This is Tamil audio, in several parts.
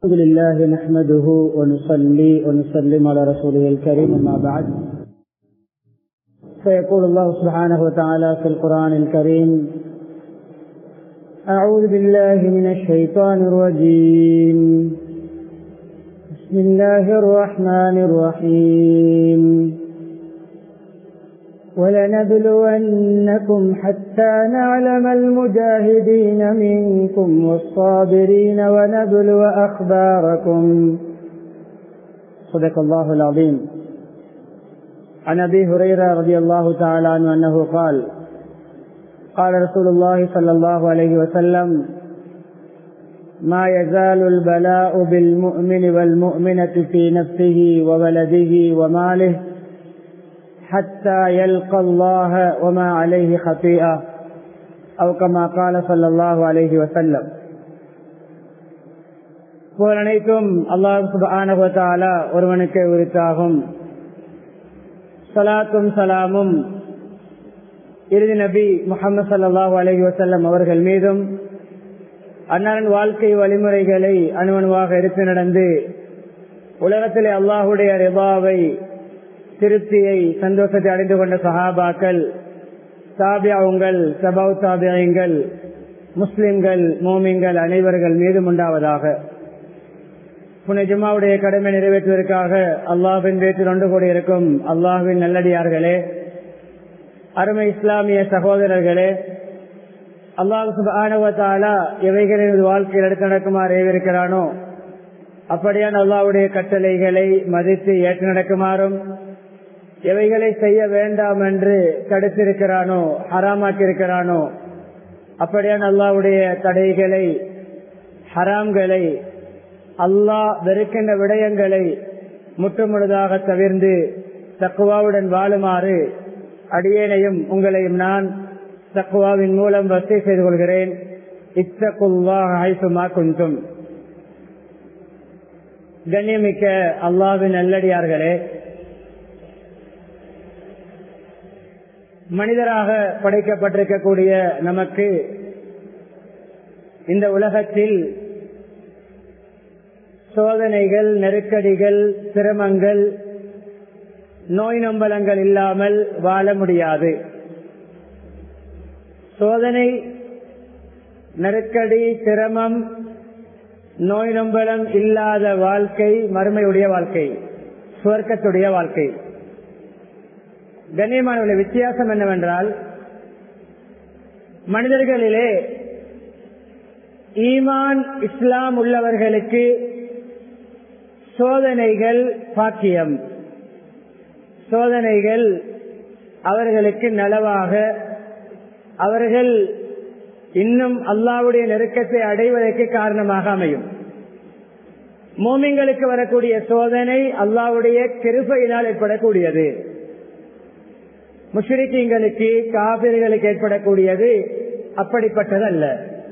الحمد لله نحمده ونصلي ونسلم على رسوله الكريم أما بعد فيقول الله سبحانه وتعالى في القرآن الكريم أعوذ بالله من الشيطان الرجيم بسم الله الرحمن الرحيم ولنبلونكم حتى نعلم المجاهدين منكم والصابرين ونبلو أخباركم صدق الله العظيم عن أبي هريرة رضي الله تعالى عنه أنه قال قال رسول الله صلى الله عليه وسلم ما يزال البلاء بالمؤمن والمؤمنة في نفسه وولده وماله حتى يلقى الله وما عليه خطيئة أو كما قال صلى الله عليه وسلم புகழ் அனைத்தும் அல்லாஹ் சுபானகுவத்தாலா ஒருவனுக்கு உரித்தாகும் சலாத்தும் சலாமும் இறுதி நபி முகமது சல்லாஹூ அலஹி வசல்லம் அவர்கள் மீதும் அன்னாரின் வாழ்க்கை வழிமுறைகளை அணுவணுவாக எடுத்து நடந்து உலகத்திலே அல்லாஹுடைய ரிபாவை திருப்தியை சந்தோஷத்தை அடைந்து கொண்ட சஹாபாக்கள் தாபியாவுங்கள் சபவ் தாபியங்கள் முஸ்லிம்கள் மோமிங்கள் அனைவர்கள் மீதும் உண்டாவதாக புனே ஜுமாவுடைய கடமை நிறைவேற்றுவதற்காக அல்லாஹின் வீட்டில் ஒன்று கூடியிருக்கும் அல்லாஹுவின் நல்லடியார்களே அருமை இஸ்லாமிய சகோதரர்களே அல்லாஹு ஆணவத்தாலா எவைகளின் வாழ்க்கையில் எடுத்து நடக்குமாறு ஏவிருக்கிறானோ அப்படியான அல்லாவுடைய கட்டளைகளை மதித்து ஏற்று நடக்குமாறும் எவைகளை செய்ய வேண்டாம் என்று தடுத்திருக்கிறானோ ஹராமாக்கியிருக்கிறானோ அப்படியான அல்லாவுடைய தடைகளை ஹராம்களை அல்லாஹ் வெறுக்கின்ற விடயங்களை முற்றுமுழுதாக தவிர்ந்து தக்குவாவுடன் வாழுமாறு அடியேனையும் உங்களையும் நான் தக்குவாவின் மூலம் வசதி செய்து கொள்கிறேன் இத்தகுவா குந்தும் கண்ணியமிக்க அல்லாவின் நல்லடியார்களே மனிதராக படைக்கப்பட்டிருக்கக்கூடிய நமக்கு இந்த உலகத்தில் சோதனைகள் நெருக்கடிகள் சிரமங்கள் நோய் நம்பலங்கள் இல்லாமல் வாழ முடியாது சோதனை நெருக்கடி சிரமம் நோய் நம்பலம் இல்லாத வாழ்க்கை மறுமையுடைய வாழ்க்கை சுவர்க்கத்துடைய வாழ்க்கை கண்ணியமான வித்தியாசம் என்னவென்றால் மனிதர்களிலே ஈமான் இஸ்லாம் உள்ளவர்களுக்கு சோதனைகள் பாக்கியம் சோதனைகள் அவர்களுக்கு நலவாக அவர்கள் இன்னும் அல்லாவுடைய நெருக்கத்தை அடைவதற்கு காரணமாக அமையும் மோமிங்களுக்கு வரக்கூடிய சோதனை அல்லாவுடைய கிருப்பையினால் ஏற்படக்கூடியது முஷ்ரிக்கீங்களுக்கு காபிர்களுக்கு ஏற்படக்கூடியது அப்படிப்பட்டதல்ல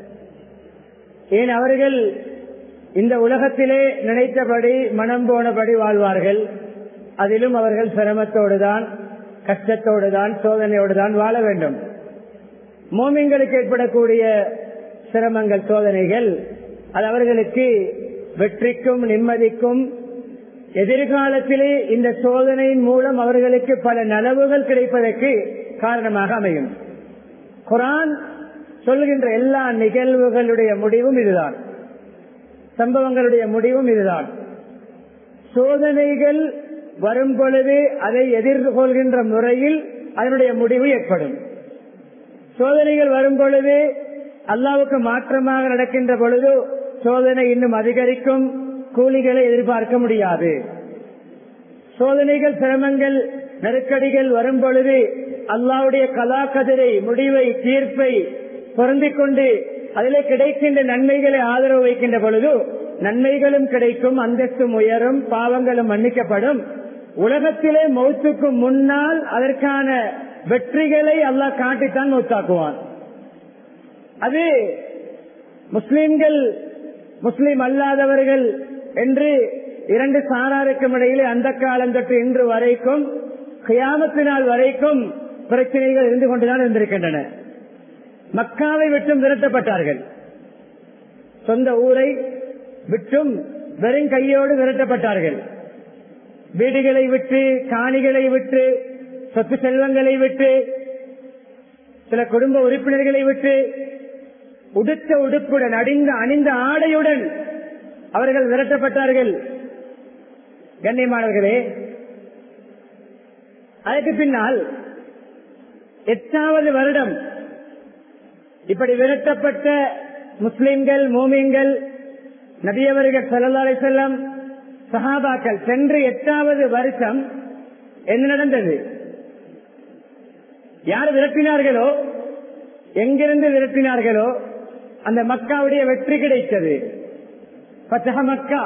ஏன் அவர்கள் இந்த உலகத்திலே நினைத்தபடி மனம் போனபடி வாழ்வார்கள் அதிலும் அவர்கள் சிரமத்தோடு தான் கஷ்டத்தோடு தான் சோதனையோடு தான் வாழ வேண்டும் மோமிங்களுக்கு ஏற்படக்கூடிய சிரமங்கள் சோதனைகள் அது அவர்களுக்கு வெற்றிக்கும் நிம்மதிக்கும் எதிர்காலத்திலே இந்த சோதனையின் மூலம் அவர்களுக்கு பல நலவுகள் கிடைப்பதற்கு காரணமாக அமையும் குரான் சொல்கின்ற எல்லா நிகழ்வுகளுடைய முடிவும் இதுதான் சம்பவங்களுடைய முடிவும் இதுதான் சோதனைகள் வரும் பொழுது அதை எதிர்கொள்கின்ற முறையில் அதனுடைய முடிவு ஏற்படும் சோதனைகள் வரும் பொழுது அல்லாவுக்கு மாற்றமாக நடக்கின்ற பொழுது சோதனை இன்னும் அதிகரிக்கும் கூலிகளை எதிர்பார்க்க முடியாது சோதனைகள் சிரமங்கள் நெருக்கடிகள் வரும் பொழுது அல்லாவுடைய கலாக்கதிரை முடிவை தீர்ப்பை பொருந்திக் கொண்டு அதில் கிடைக்கின்ற நன்மைகளை ஆதரவு வைக்கின்ற பொழுது நன்மைகளும் கிடைக்கும் அந்தஸ்தும் உயரும் பாவங்களும் மன்னிக்கப்படும் உலகத்திலே மௌத்துக்கு முன்னால் அதற்கான வெற்றிகளை அல்லாஹ் காட்டித்தான் மௌத்தாக்குவான் அது முஸ்லிம்கள் முஸ்லிம் அல்லாதவர்கள் என்று இரண்டு சாராருக்கும் இடையிலே அந்த காலம் தொட்டு இன்று வரைக்கும் கியாமத்தினால் வரைக்கும் பிரச்சனைகள் இருந்து கொண்டுதான் இருந்திருக்கின்றன மக்காவை விட்டும் விரட்டப்பட்டார்கள் சொந்த ஊரை விட்டும் வெறும் கையோடு விரட்டப்பட்டார்கள் வீடுகளை விட்டு காணிகளை விட்டு சொத்து செல்வங்களை விட்டு சில குடும்ப உறுப்பினர்களை விட்டு உடுத்த உடுப்புடன் அணிந்த அணிந்த ஆடையுடன் அவர்கள் விரட்டப்பட்டார்கள் கண்ணியமானவர்களே அதற்கு பின்னால் எட்டாவது வருடம் இப்படி விரட்டப்பட்ட முஸ்லிம்கள் மோமியங்கள் நபியவர்கள் செல்லல்லாரை செல்லம் சஹாபாக்கள் சென்று எட்டாவது வருஷம் என்ன நடந்தது யார் விரட்டினார்களோ எங்கிருந்து விரட்டினார்களோ அந்த மக்காவுடைய வெற்றி கிடைத்தது பச்சக மக்கா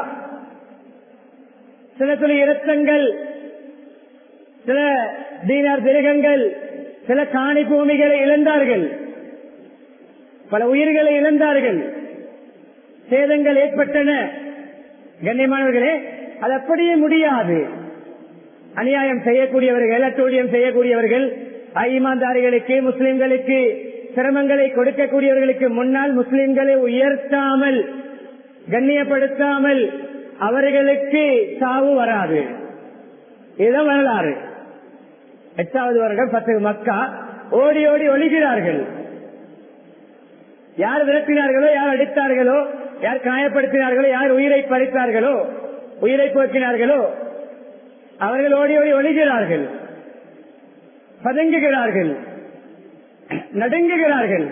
சில சில இரத்தங்கள் சில தீனார் திருகங்கள் சில காணி பூமிகளை இழந்தார்கள் பல உயிர்களை இழந்தார்கள் சேதங்கள் ஏற்பட்டன கண்ணியமானவர்களே அது அப்படியே முடியாது அநியாயம் செய்யக்கூடியவர்கள் அட்டூழியம் செய்யக்கூடியவர்கள் ஐமாந்தாரிகளுக்கு முஸ்லிம்களுக்கு சிரமங்களை கொடுக்கக்கூடியவர்களுக்கு முன்னால் முஸ்லிம்களை உயர்த்தாமல் கண்ணியப்படுத்தாமல் அவர்களுக்கு சாவு வராது இதுதான் வரலாறு எட்டாவது வருடம் பத்து மக்கா ஓடி ஓடி ஒழிகிறார்கள் யார் விரட்டினார்களோ யார் அடித்தார்களோ யார் காயப்படுத்தினார்களோ யார் உயிரை பறித்தார்களோ உயிரை போக்கினார்களோ அவர்கள் ஓடி ஓடி ஒழிகிறார்கள் பதுங்குகிறார்கள் நடுங்குகிறார்கள்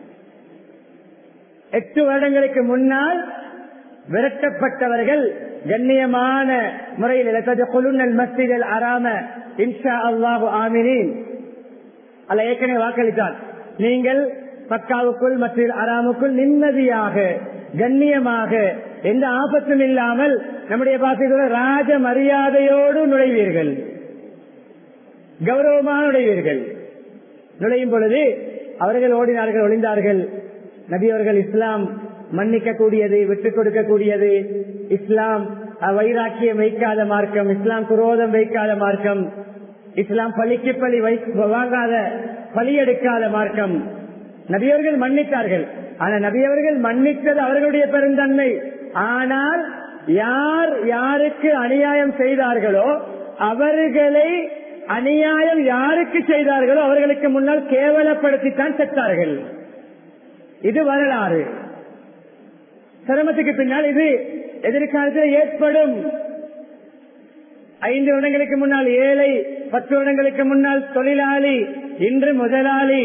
எட்டு வருடங்களுக்கு முன்னால் விரட்டப்பட்டவர்கள் கண்ணியமான முறையில் மஸ்திகள் அறாம இன்ஷா அல்லாஹு ஆமினின் அல்ல ஏற்கனவே வாக்களித்தார் நீங்கள் பக்காவுக்குள் மத்திய அறாமுக்குள் நிம்மதியாக கண்ணியமாக எந்த ஆபத்தும் இல்லாமல் நம்முடைய பாசைகள ராஜ மரியாதையோடு நுழைவீர்கள் கௌரவமாக நுழைவீர்கள் நுழையும் பொழுது அவர்கள் ஓடினார்கள் ஒளிந்தார்கள் நபி அவர்கள் இஸ்லாம் மன்னிக்க கூடியது விட்டுக் கொடுக்கக்கூடியது இஸ்லாம் வைராக்கியம் வைக்காத மார்க்கம் இஸ்லாம் குரோதம் வைக்காத மார்க்கம் இஸ்லாம் பழிக்கு பழி வாங்காத பழி எடுக்காத மார்க்கம் நபியவர்கள் மன்னித்தார்கள் ஆனா நபியவர்கள் மன்னித்தது அவர்களுடைய பெருந்தன்மை ஆனால் யார் யாருக்கு அநியாயம் செய்தார்களோ அவர்களை அநியாயம் யாருக்கு செய்தார்களோ அவர்களுக்கு முன்னால் கேவலப்படுத்தித்தான் செத்தார்கள் இது வரலாறு சிரமத்துக்கு பின்னால் இது எதிர்காலத்தில் ஏற்படும் ஐந்து வருடங்களுக்கு முன்னால் ஏழை பத்து வருடங்களுக்கு முன்னால் தொழிலாளி இன்று முதலாளி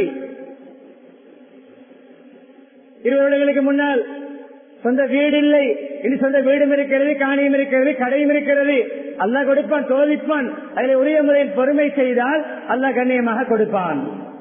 இருபது வருடங்களுக்கு முன்னால் சொந்த வீடு இல்லை இனி சொந்த வீடும் இருக்கிறது காணியும் இருக்கிறது கடையும் இருக்கிறது அல்லாஹ் கொடுப்பான் சோதிப்பான் அதில் உரிய முறையில் பொறுமை செய்தால் அல்லாஹ் கண்ணியமாக கொடுப்பான்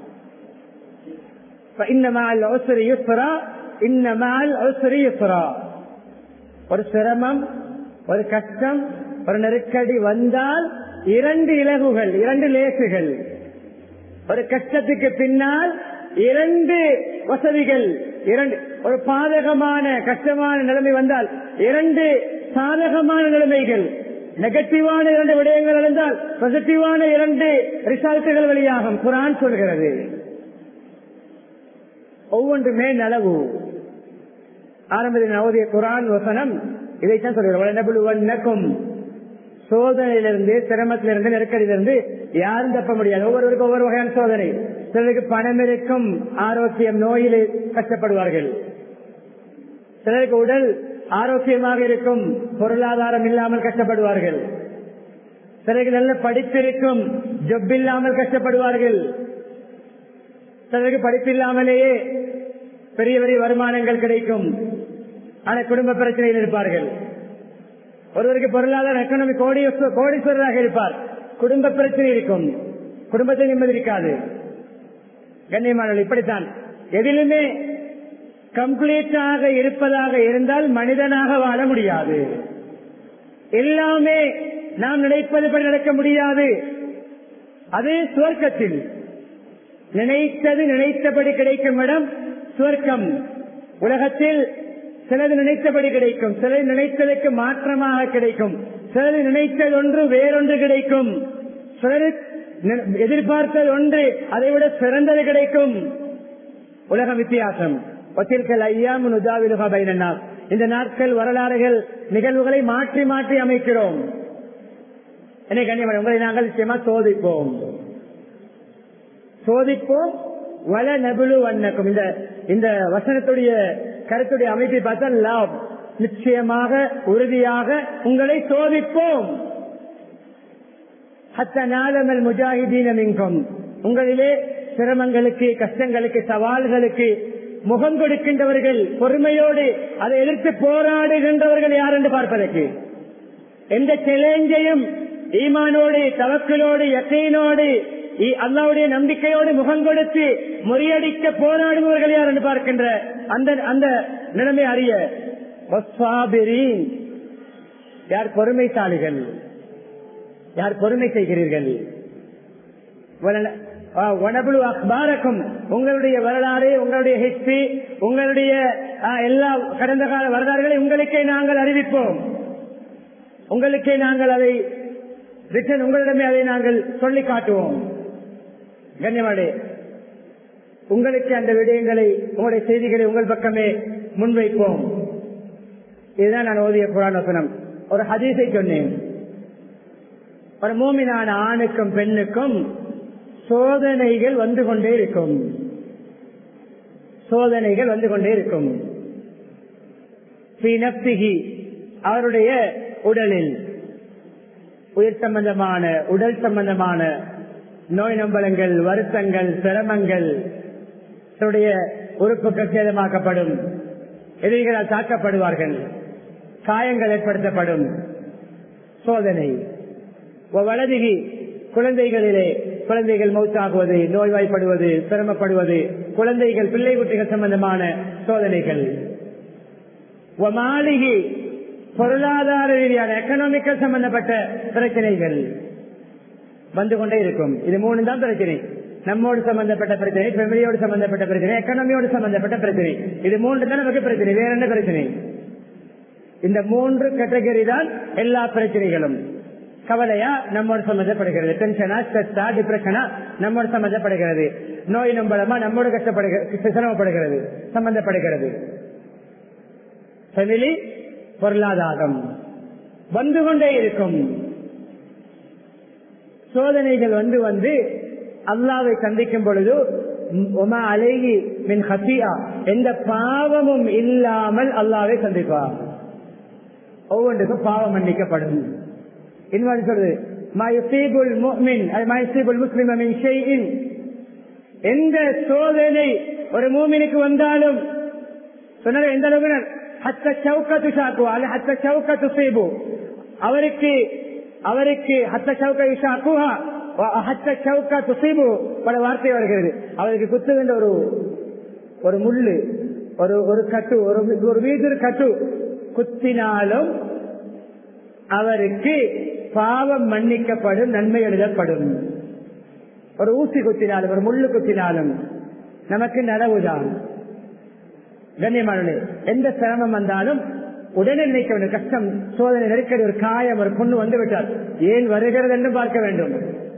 ஒரு சிரமம் ஒரு கஷ்டம் ஒரு நெருக்கடி வந்தால் இரண்டு இலகுகள் இரண்டு லேசுகள் ஒரு கஷ்டத்துக்கு பின்னால் இரண்டு வசதிகள் இரண்டு ஒரு பாதகமான கஷ்டமான நிலைமை வந்தால் இரண்டு சாதகமான நிலைமைகள் நெகட்டிவான இரண்டு விடயங்கள் இருந்தால் பாசிட்டிவான இரண்டு ரிசல்ட்டுகள் வழியாகும் குரான் சொல்கிறது ஒவ்வொன்றுமே நலவு ஆரம்பத்தில் நவோதிய குரான் வசனம் இதைத்தான் சொல்கிறோம் சோதனையிலிருந்து சிரமத்திலிருந்து நெருக்கடியிலிருந்து யாரும் தப்ப முடியாது ஒவ்வொருவருக்கும் ஒவ்வொரு வகையான சோதனை சிலருக்கு பணம் இருக்கும் ஆரோக்கியம் நோயில் கஷ்டப்படுவார்கள் சிலருக்கு உடல் ஆரோக்கியமாக இருக்கும் பொருளாதாரம் இல்லாமல் கஷ்டப்படுவார்கள் சிலருக்கு நல்ல படிப்பு இருக்கும் ஜொப் இல்லாமல் கஷ்டப்படுவார்கள் சிலருக்கு படிப்பு இல்லாமலேயே பெரிய பெரிய வருமானங்கள் கிடைக்கும் ஆனா குடும்ப பிரச்சனையில் இருப்பார்கள் ஒருவருக்கு பொருளாதார எக்கனாமி கோடி கோடீஸ்வரராக இருப்பார் குடும்ப பிரச்சனை இருக்கும் குடும்பத்தில் நிம்மதி இருக்காது கண்ணியமானவர்கள் இப்படித்தான் எதிலுமே கம்ப்ளீட்டாக இருப்பதாக இருந்தால் மனிதனாக வாழ முடியாது எல்லாமே நாம் நினைப்பதுபடி நடக்க முடியாது அது சுவர்க்கத்தில் நினைத்தது நினைத்தபடி கிடைக்கும் இடம் சுவர்க்கம் உலகத்தில் சிலது நினைத்தபடி கிடைக்கும் சிலது நினைத்ததற்கு மாற்றமாக கிடைக்கும் சிலது நினைத்தது ஒன்று வேறொன்று கிடைக்கும் சிலர் எதிர்பார்த்தது ஒன்று அதை விட சிறந்தது கிடைக்கும் உலக வித்தியாசம் ஒத்திருக்கல் ஐயாம் நுஜாவிலுகா பைனன்னா இந்த நாட்கள் வரலாறுகள் நிகழ்வுகளை மாற்றி மாற்றி அமைக்கிறோம் என்னை கண்ணியமான உங்களை நாங்கள் நிச்சயமா சோதிப்போம் சோதிப்போம் வள நபுலு வண்ணக்கும் இந்த இந்த வசனத்துடைய கருத்துடைய அமைப்பை பார்த்தா லாப் நிச்சயமாக உறுதியாக உங்களை சோதிப்போம் ஹத்த நாளமல் முஜாஹிதீனமிங்கும் உங்களிலே சிரமங்களுக்கு கஷ்டங்களுக்கு சவால்களுக்கு முகம் கொடுக்கின்றவர்கள் பொறுமையோடு அதை எதிர்த்து போராடுகின்றவர்கள் யார் என்று பார்ப்பதற்கு எந்த சேலஞ்சையும் ஈமானோடு தவக்கலோடு யக்கையினோடு அல்லாவுடைய நம்பிக்கையோடு முகம் கொடுத்து முறியடிக்க போராடுபவர்கள் யார் என்று பார்க்கின்ற அந்த அந்த நிலைமை அறிய யார் பொறுமைசாலிகள் யார் பொறுமை செய்கிறீர்கள் வனபுழு அக்பாரக்கும் உங்களுடைய வரலாறு உங்களுடைய ஹிஸ்டரி உங்களுடைய எல்லா கடந்த கால வரலாறுகளை உங்களுக்கே நாங்கள் அறிவிப்போம் உங்களுக்கே நாங்கள் அதை ரிட்டன் உங்களிடமே அதை நாங்கள் சொல்லி காட்டுவோம் கண்ணியமாடே உங்களுக்கு அந்த விடயங்களை உங்களுடைய செய்திகளை உங்கள் பக்கமே முன்வைப்போம் இதுதான் நான் ஓதிய புராண வசனம் ஒரு ஹதீஸை சொன்னேன் ஒரு மூமினான ஆணுக்கும் பெண்ணுக்கும் சோதனைகள் வந்து கொண்டே இருக்கும் சோதனைகள் வந்து கொண்டே இருக்கும் அவருடைய உடலில் உயிர் சம்பந்தமான உடல் சம்பந்தமான நோய் நம்பலங்கள் வருத்தங்கள் சிரமங்கள் உறுப்புகள் சேதமாக்கப்படும் எதிரிகளால் தாக்கப்படுவார்கள் காயங்கள் ஏற்படுத்தப்படும் சோதனை வலதுகி குழந்தைகளிலே குழந்தைகள் மௌத்தாகுவது நோய்வாய்ப்படுவது சிரமப்படுவது குழந்தைகள் பிள்ளை குட்டிகள் சம்பந்தமான சோதனைகள் மாளிகை பொருளாதார ரீதியான எக்கனாமிக்கல் சம்பந்தப்பட்ட பிரச்சனைகள் வந்து கொண்டே இருக்கும் இது மூணு தான் பிரச்சனை நம்மோடு சம்பந்தப்பட்ட பிரச்சனை ஃபெமிலியோடு சம்பந்தப்பட்ட பிரச்சனை எக்கனாமியோடு சம்பந்தப்பட்ட பிரச்சனை இது மூன்று தான் நமக்கு பிரச்சனை வேற என்ன பிரச்சனை இந்த மூன்று கேட்டகரி தான் எல்லா பிரச்சனைகளும் கவலையா நம்மோடு சம்பந்தப்படுகிறது டென்ஷனா ஸ்ட்ரெஸ்ஸா டிப்ரெஷனா நம்மோடு சம்பந்தப்படுகிறது நோய் நம்பளமா நம்மோடு கஷ்டப்படுகிறது சிரமப்படுகிறது சம்பந்தப்படுகிறது ஃபெமிலி பொருளாதாரம் வந்து கொண்டே இருக்கும் சோதனைகள் வந்து வந்து அல்லாவை சந்திக்கும் பொழுது அழகி மின் ஹசியா எந்த பாவமும் இல்லாமல் அல்லாவை சந்திப்பார் ஒவ்வொன்றுக்கும் பாவம் மன்னிக்கப்படும் இன்னொரு சொல்றது எந்த சோதனை ஒரு மூமினுக்கு வந்தாலும் சொன்ன எந்த அளவுக்கு ஹத்த சவுக்கத்து சாக்கு அல்ல ஹத்த சவுக்கத்து சேபு அவருக்கு அவருக்கு ஹத்த சவுக்க இஷாக்குஹா ஹத்த சவுக்கா துசைபு பல வார்த்தை வருகிறது அவருக்கு குத்துகின்ற ஒரு ஒரு முள்ளு ஒரு ஒரு கட்டு ஒரு ஒரு வீடு கட்டு குத்தினாலும் அவருக்கு பாவம் மன்னிக்கப்படும் நன்மை எழுதப்படும் ஒரு ஊசி குத்தினாலும் ஒரு முள்ளு குத்தினாலும் நமக்கு நனவுதான் கண்ணியமான எந்த சிரமம் வந்தாலும் உடனே நினைக்க வேண்டும் கஷ்டம் சோதனை நெருக்கடி ஒரு காயம் ஒரு பொண்ணு வந்து விட்டால் ஏன் வருகிறது என்று பார்க்க வேண்டும்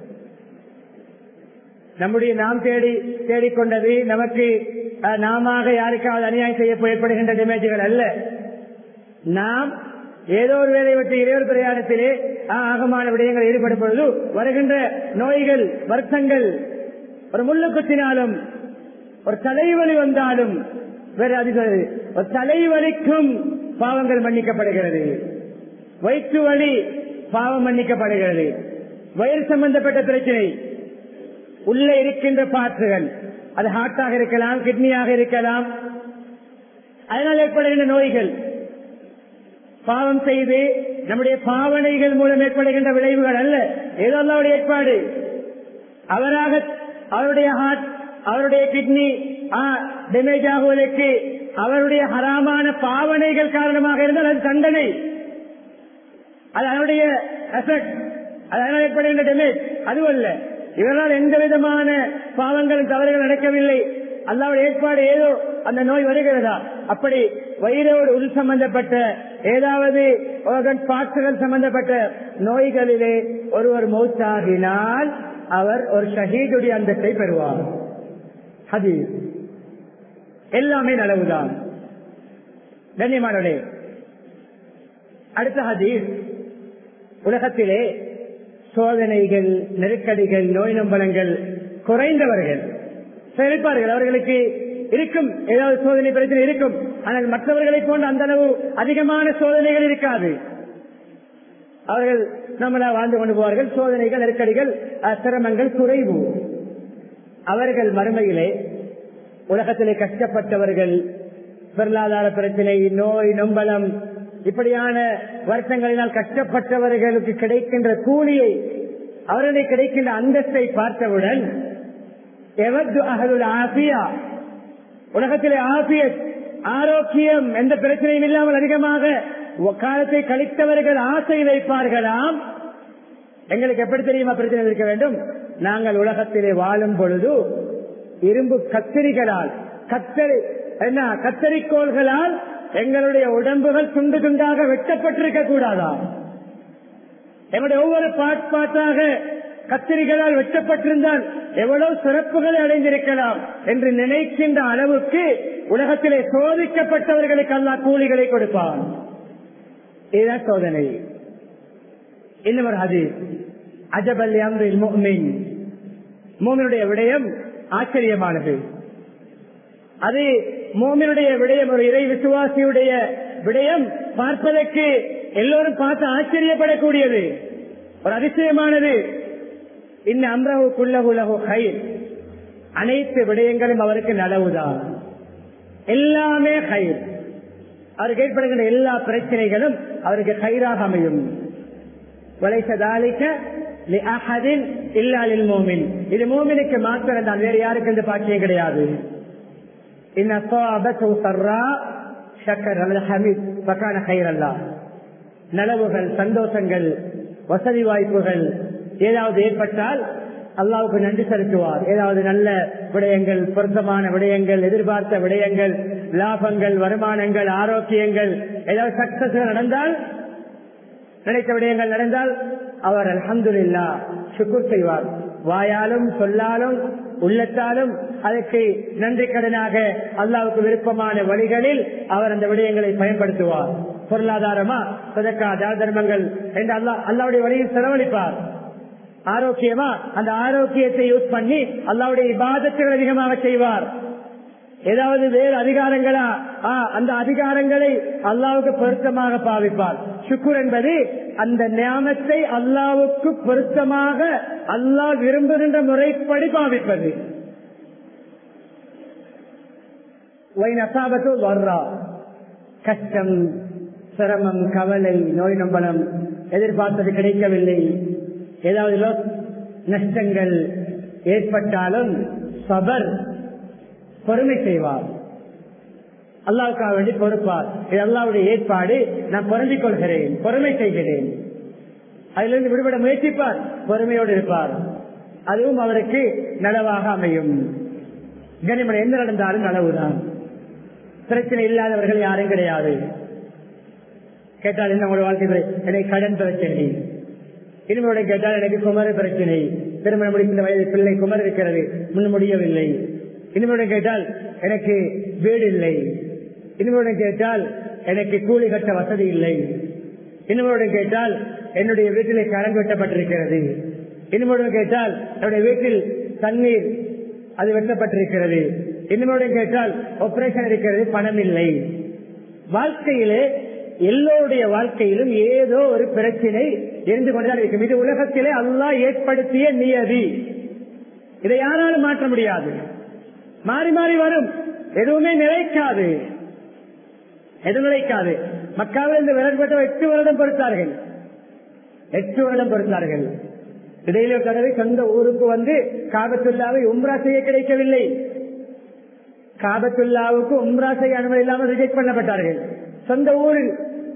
நம்முடைய நாம் தேடி தேடிக்கொண்டது நமக்கு நாம யாருக்காவது அநியாயம் செய்ய ஏற்படுகின்ற டேமேஜுகள் அல்ல நாம் ஏதோ ஒரு வேலையை விட்டு இறைவர் பிரயாணத்திலே ஆகமான விடயங்கள் ஈடுபடும் பொழுது வருகின்ற நோய்கள் வருத்தங்கள் ஒரு முள்ளு குத்தினாலும் ஒரு தலைவலி வந்தாலும் வேறு அதிக ஒரு தலைவலிக்கும் பாவங்கள் மன்னிக்கப்படுகிறது வயிற்று வலி பாவம் மன்னிக்கப்படுகிறது வயிறு சம்பந்தப்பட்ட பிரச்சனை உள்ளே இருக்கின்ற பாற்றுகள் அது ஹார்ட்டாக இருக்கலாம் கிட்னியாக இருக்கலாம் அதனால் ஏற்படுகின்ற நோய்கள் பாவம் செய்து நம்முடைய பாவனைகள் மூலம் ஏற்படுகின்ற விளைவுகள் அல்ல ஏதோ அல்லாவுடைய ஏற்பாடு அவராக அவருடைய ஹார்ட் அவருடைய கிட்னி டேமேஜ் ஆகுவதற்கு அவருடைய ஹராமான பாவனைகள் காரணமாக இருந்தால் அது தண்டனை அது அவருடைய எஃபெக்ட் அதனால் ஏற்படுகின்ற டேமேஜ் அதுவல்ல இவரால் எந்த விதமான பாவங்களும் தவறுகள் நடக்கவில்லை அல்லாவுடைய ஏற்பாடு ஏதோ அந்த நோய் வருகிறதா அப்படி வயிறோடு உள் சம்பந்தப்பட்ட ஏதாவது பாட்டுகள் சம்பந்தப்பட்ட நோய்களிலே ஒருவர் மௌத்தாகினால் அவர் ஒரு ஷஹீதுடைய அந்தத்தை பெறுவார் ஹதீஸ் எல்லாமே நலவுதான் கண்ணியமானவர்களே அடுத்த ஹதீஸ் உலகத்திலே சோதனைகள் நெருக்கடிகள் நோய் நம்பலங்கள் குறைந்தவர்கள் செயல்பார்கள் அவர்களுக்கு இருக்கும் ஏதாவது சோதனை பிரச்சனை இருக்கும் ஆனால் மற்றவர்களை போன்ற அந்த அளவு அதிகமான சோதனைகள் இருக்காது அவர்கள் நம்மளா வாழ்ந்து கொண்டு போவார்கள் சோதனைகள் நெருக்கடிகள் அஹ், சிரமங்கள் குறைவு அவர்கள் மறுமையிலே உலகத்திலே கஷ்டப்பட்டவர்கள் பொருளாதார பிரச்சனை நோய் நொம்பலம் இப்படியான வருஷங்களினால் கஷ்டப்பட்டவர்களுக்கு கிடைக்கின்ற கூலியை அவர்களுக்கு கிடைக்கின்ற அந்தஸ்தை பார்த்தவுடன் எவது அகலுல் ஆசியா உலகத்திலே ஆசியத் ஆரோக்கியம் எந்த பிரச்சனையும் இல்லாமல் அதிகமாக காலத்தை கழித்தவர்கள் ஆசை வைப்பார்களாம் எங்களுக்கு எப்படி தெரியுமா பிரச்சனை இருக்க வேண்டும் நாங்கள் உலகத்திலே வாழும் பொழுது இரும்பு கத்திரிகளால் கத்தரி என்ன கத்தரிக்கோள்களால் எங்களுடைய உடம்புகள் துண்டு துண்டாக வெட்டப்பட்டிருக்க கூடாதா எங்களுடைய ஒவ்வொரு பாட் பாட்டாக கத்திரிகளால் வெட்டப்பட்டிருந்தால் எவ்வளவு சிறப்புகளை அடைந்திருக்கலாம் என்று நினைக்கின்ற அளவுக்கு உலகத்திலே சோதிக்கப்பட்டவர்களுக்கு அல்லா கூலிகளை கொடுப்பான் இதுதான் சோதனை இன்னும் ஒரு ஹதீஸ் அஜபல் அம்ரில் முஃமின் மூமினுடைய விடயம் ஆச்சரியமானது அது மூமினுடைய விடயம் ஒரு இறை விசுவாசியுடைய விடயம் பார்ப்பதற்கு எல்லோரும் பார்த்து ஆச்சரியப்படக்கூடியது ஒரு அதிசயமானது இன்ன அம்ரஹு குல்லஹு லஹு ஹைர் அனைத்து விடயங்களும் அவருக்கு நலவுதான் எல்லாமே ஹைர் அவருக்கு ஏற்படுகின்ற எல்லா பிரச்சனைகளும் அவருக்கு கயிறாக அமையும் இது மோமினுக்கு மாத்திரம் தான் வேறு யாருக்கு இந்த பாக்கியம் கிடையாது நலவுகள் சந்தோஷங்கள் வசதி வாய்ப்புகள் ஏதாவது ஏற்பட்டால் அல்லாவுக்கு நன்றி செலுத்துவார் ஏதாவது நல்ல விடயங்கள் பொருத்தமான விடயங்கள் எதிர்பார்த்த விடயங்கள் லாபங்கள் வருமானங்கள் ஆரோக்கியங்கள் ஏதாவது சக்சஸ் நடந்தால் நினைத்த விடயங்கள் நடந்தால் அவர் அலமதுல்லா சுக்குர் செய்வார் வாயாலும் சொல்லாலும் உள்ளத்தாலும் அதற்கு நன்றி கடனாக அல்லாவுக்கு விருப்பமான வழிகளில் அவர் அந்த விடயங்களை பயன்படுத்துவார் பொருளாதாரமா சதக்கா தான தர்மங்கள் என்று அல்லா அல்லாவுடைய வழியில் செலவழிப்பார் ஆரோக்கியமா அந்த ஆரோக்கியத்தை யூஸ் பண்ணி அல்லாவுடைய இபாதத்துகள் அதிகமாக செய்வார் ஏதாவது வேறு அதிகாரங்களா அந்த அதிகாரங்களை அல்லாவுக்கு பொருத்தமாக பாவிப்பார் சுக்குர் என்பது அந்த ஞானத்தை அல்லாவுக்கு பொருத்தமாக அல்லாஹ் விரும்புகின்ற முறைப்படி பாவிப்பது வர்றா கஷ்டம் சிரமம் கவலை நோய் நம்பலம் எதிர்பார்த்தது கிடைக்கவில்லை ஏதாவது நஷ்டங்கள் ஏற்பட்டாலும் சபர் பொறுமை செய்வார் அல்லாவுக்காக வேண்டி பொறுப்பார் இது அல்லாவுடைய ஏற்பாடு நான் பொருந்திக் கொள்கிறேன் பொறுமை செய்கிறேன் அதிலிருந்து விடுபட முயற்சிப்பார் பொறுமையோடு இருப்பார் அதுவும் அவருக்கு நலவாக அமையும் கனிமனை எந்த நடந்தாலும் நலவுதான் பிரச்சனை இல்லாதவர்கள் யாரும் கிடையாது கேட்டால் என்ன உங்களோட வாழ்க்கை எனக்கு கடன் பிரச்சனை இனிமேட கேட்டால் எனக்கு குமர பிரச்சனை திருமணம் முடிக்கின்ற வயது பிள்ளை குமர் இருக்கிறது முன் முடியவில்லை இனிமேடன் கேட்டால் எனக்கு வீடு இல்லை இனிமேடன் கேட்டால் எனக்கு கூலி கட்ட வசதி இல்லை இனிமேடன் கேட்டால் என்னுடைய வீட்டிலே கரண்ட் வெட்டப்பட்டிருக்கிறது இனிமேடன் கேட்டால் என்னுடைய வீட்டில் தண்ணீர் அது வெட்டப்பட்டிருக்கிறது இனிமேடன் கேட்டால் ஆபரேஷன் இருக்கிறது பணம் இல்லை வாழ்க்கையிலே எல்லோருடைய வாழ்க்கையிலும் ஏதோ ஒரு பிரச்சனை இருந்து கொண்டுதான் இருக்கும் இது உலகத்திலே அல்லா ஏற்படுத்திய நியதி இதை யாராலும் மாற்ற முடியாது மாறி மாறி வரும் எதுவுமே நிலைக்காது எது நிலைக்காது மக்காவில் இந்த விரல்பட்ட எட்டு வருடம் பொறுத்தார்கள் எட்டு வருடம் பொறுத்தார்கள் இடையில தடவை சொந்த ஊருக்கு வந்து காபத்துல்லாவை உம்ரா செய்ய கிடைக்கவில்லை காபத்துல்லாவுக்கு உம்ரா செய்ய அனுமதி இல்லாமல் ரிஜெக்ட் பண்ணப்பட்டார்கள் சொந்த ஊரில்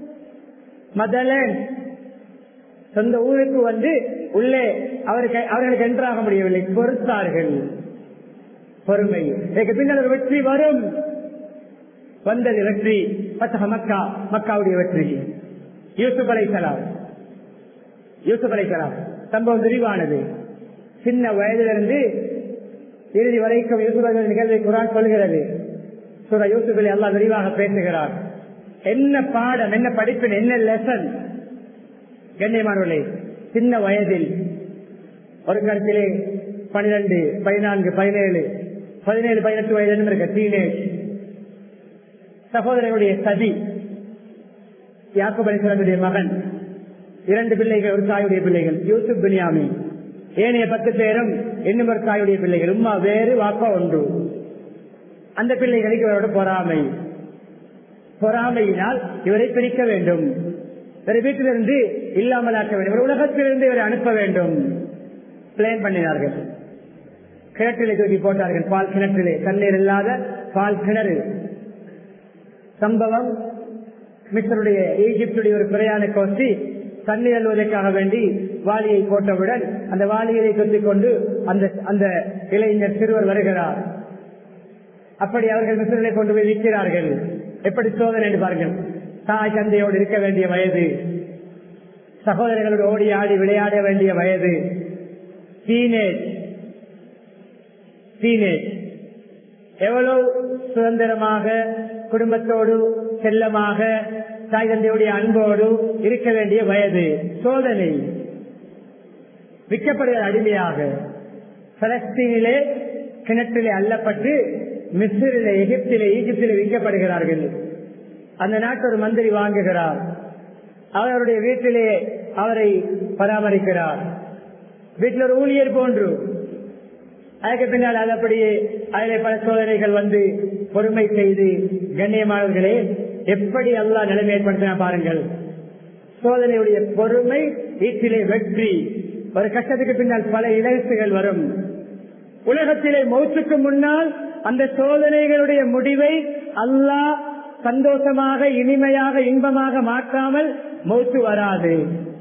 மதலன் சொந்த ஊருக்கு வந்து உள்ளே அவருக்கு அவர்களுக்கு என்றாக முடியவில்லை பொறுத்தார்கள் பொறுமை இதற்கு பின்னர் ஒரு வெற்றி வரும் வந்தது வெற்றி பத்தக மக்கா மக்காவுடைய வெற்றி யூசுப் அலைசலாம் யூசுப் அலைசலாம் சம்பவம் விரிவானது சின்ன வயதிலிருந்து இறுதி வரைக்கும் யூசுப் நிகழ்வை குரான் சொல்கிறது சுர யூசுஃபில் எல்லாம் விரிவாக பேசுகிறார் என்ன பாடம் என்ன படிப்பின் என்ன லெசன் கண்ணியமானவர்களே சின்ன வயதில் ஒரு கருத்திலே பனிரெண்டு பதினான்கு பதினேழு பதினேழு பதினெட்டு வயது இருக்க டீனேஜ் சகோதரனுடைய சதி யாக்குப் அலிஸ்லாமுடைய மகன் இரண்டு பிள்ளைகள் ஒரு தாயுடைய பிள்ளைகள் யூசுப் பினியாமி ஏனைய பத்து பேரும் இன்னும் ஒரு தாயுடைய பிள்ளைகள் உம்மா வேறு வாப்பா ஒன்று அந்த பிள்ளைகளுக்கு இவரோட பொறாமை பொறாமையினால் இவரை பிரிக்க வேண்டும் இவரை வீட்டிலிருந்து இல்லாமலாக்க வேண்டும் இவர் உலகத்திலிருந்து இவரை அனுப்ப வேண்டும் பிளான் பண்ணினார்கள் கிணற்றிலே தூக்கி போட்டார்கள் பால் கிணற்றிலே தண்ணீர் இல்லாத பால் கிணறு சம்பவம் மிஸ்டருடைய ஈஜிப்டுடைய ஒரு பிரயாண கோஷ்டி தண்ணீர் அல்வதற்காக வேண்டி வாளியை போட்டவுடன் அந்த வாளியை தொத்திக் கொண்டு அந்த அந்த இளைஞர் சிறுவர் வருகிறார் அப்படி அவர்கள் மிஸ்ரிலே கொண்டு போய் விற்கிறார்கள் எப்படி சோதனை என்று பாருங்கள் தாய் தந்தையோடு இருக்க வேண்டிய வயது சகோதரர்களோடு ஓடி ஆடி விளையாட வேண்டிய வயது டீனேஜ் டீனேஜ் எவ்வளவு சுதந்திரமாக குடும்பத்தோடு செல்லமாக தாய் தந்தையுடைய அன்போடு இருக்க வேண்டிய வயது சோதனை விற்கப்படுகிற அடிமையாக பலஸ்தீனிலே கிணற்றிலே அள்ளப்பட்டு மிஸ்ரிலே எகிப்திலே ஈஜிப்திலே விற்கப்படுகிறார்கள் அந்த நாட்டு ஒரு மந்திரி வாங்குகிறார் அவருடைய வீட்டிலே அவரை பராமரிக்கிறார் வீட்டில் ஒரு ஊழியர் போன்று அதுக்கு பின்னால் அது அப்படியே அதில் பல சோதனைகள் வந்து பொறுமை செய்து கண்ணியமானவர்களே எப்படி அல்லா நிலைமை ஏற்படுத்தினா பாருங்கள் சோதனையுடைய பொறுமை வீட்டிலே வெற்றி ஒரு கஷ்டத்துக்கு பின்னால் பல இலசுகள் வரும் உலகத்திலே மௌத்துக்கு முன்னால் அந்த சோதனைகளுடைய முடிவை அல்லாஹ் சந்தோஷமாக இனிமையாக இன்பமாக மாற்றாமல் மௌத்து வராது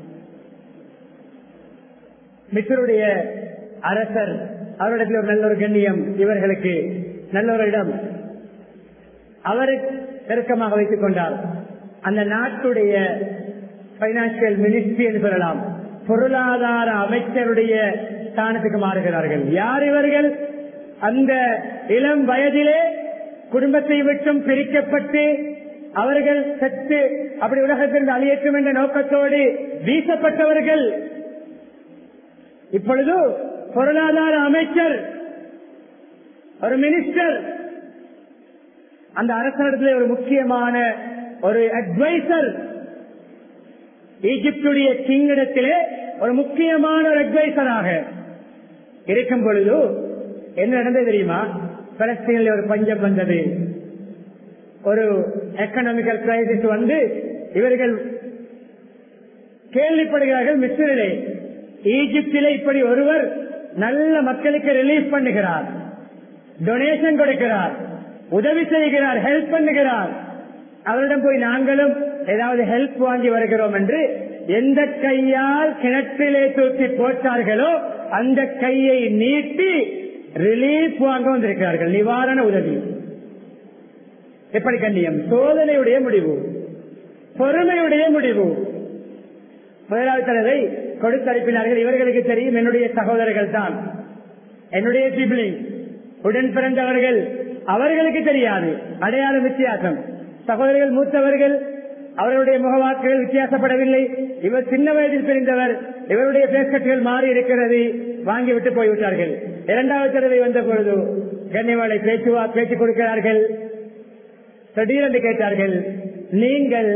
மிஸ்ருடைய அரசர் அவரிடத்தில் ஒரு நல்ல ஒரு கண்ணியம் இவர்களுக்கு நல்ல ஒரு இடம் அவரை நெருக்கமாக வைத்துக் கொண்டார் அந்த நாட்டுடைய பைனான்சியல் மினிஸ்ட்ரி என்று சொல்லலாம் பொருளாதார அமைச்சருடைய ஸ்தானத்துக்கு மாறுகிறார்கள் யார் இவர்கள் அந்த இளம் வயதிலே குடும்பத்தை விட்டும் பிரிக்கப்பட்டு அவர்கள் செத்து அப்படி உலகத்திலிருந்து அழியற்றும் என்ற நோக்கத்தோடு வீசப்பட்டவர்கள் இப்பொழுது பொருளாதார அமைச்சர் ஒரு மினிஸ்டர் அந்த அரசனிடத்தில் ஒரு முக்கியமான ஒரு அட்வைசர் ஈஜிப்டுடைய கிங்கிடத்திலே ஒரு முக்கியமான ஒரு அட்வைசராக இருக்கும் பொழுது என்ன நடந்தது தெரியுமா பலஸ்தீனில் ஒரு பஞ்சம் வந்தது ஒரு எக்கனாமிக்கல் கிரைசிஸ் வந்து இவர்கள் கேள்விப்படுகிறார்கள் மிஸ்ரிலே ஈஜிப்திலே இப்படி ஒருவர் நல்ல மக்களுக்கு ரிலீஃப் பண்ணுகிறார் டொனேஷன் கொடுக்கிறார் உதவி செய்கிறார் ஹெல்ப் பண்ணுகிறார் அவரிடம் போய் நாங்களும் ஏதாவது ஹெல்ப் வாங்கி வருகிறோம் என்று எந்த கையால் கிணற்றிலே தூக்கி போட்டார்களோ அந்த கையை நீட்டி ரிலீஃப் வாங்க வந்திருக்கிறார்கள் நிவாரண உதவி எப்படி கண்ணியம் சோதனையுடைய முடிவு பொறுமையுடைய முடிவு முதலாவது தடவை கொடுத்தளிப்பினார்கள் இவர்களுக்கு தெரியும் என்னுடைய சகோதரர்கள் தான் என்னுடைய சிப்ளிங் உடன் பிறந்தவர்கள் அவர்களுக்கு தெரியாது அடையாளம் வித்தியாசம் சகோதரர்கள் மூத்தவர்கள் அவர்களுடைய முகவாக்குகள் வித்தியாசப்படவில்லை இவர் சின்ன வயதில் பிரிந்தவர் இவருடைய பேஸ்கட்டுகள் மாறி இருக்கிறது வாங்கிவிட்டு போய்விட்டார்கள் இரண்டாவது தடவை வந்த பொழுது கண்ணியவாளை பேச்சுவா பேச்சு கொடுக்கிறார்கள் திடீரென்று கேட்டார்கள் நீங்கள்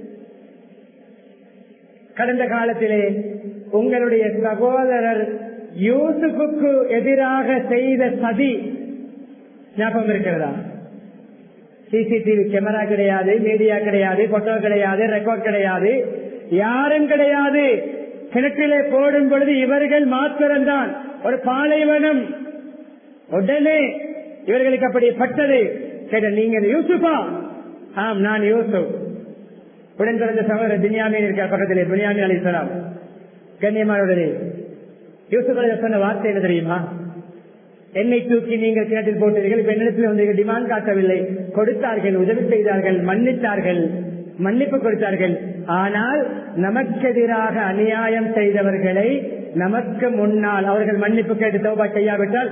கடந்த காலத்திலே உங்களுடைய சகோதரர் யூசுப்புக்கு எதிராக செய்த சதி ஞாபகம் இருக்கிறதா சிசிடிவி கேமரா கிடையாது மீடியா கிடையாது போட்டோ கிடையாது ரெக்கார்ட் கிடையாது யாரும் கிடையாது கிணற்றிலே போடும் பொழுது இவர்கள் மாத்திரம்தான் ஒரு பாலைவனம் உடனே இவர்களுக்கு அப்படி பட்டது கேட்ட நீங்க யூசுப்பா ஆம் நான் யூசுப் உடன் பிறந்த சகோதரர் பின்யாமின் இருக்கார் பக்கத்திலே பின்யாமின் அலிசலாம் கண்ணியமானவர்களே யூசுப் அலி சொன்ன வார்த்தை என்ன தெரியுமா என்னை தூக்கி நீங்கள் கிணற்றில் போட்டீர்கள் இப்ப என்னிடத்தில் வந்து டிமாண்ட் காட்டவில்லை கொடுத்தார்கள் உதவி செய்தார்கள் மன்னித்தார்கள் மன்னிப்பு கொடுத்தார்கள் ஆனால் நமக்கெதிராக அநியாயம் செய்தவர்களை நமக்கு முன்னால் அவர்கள் மன்னிப்பு கேட்டு தோபா செய்யாவிட்டால்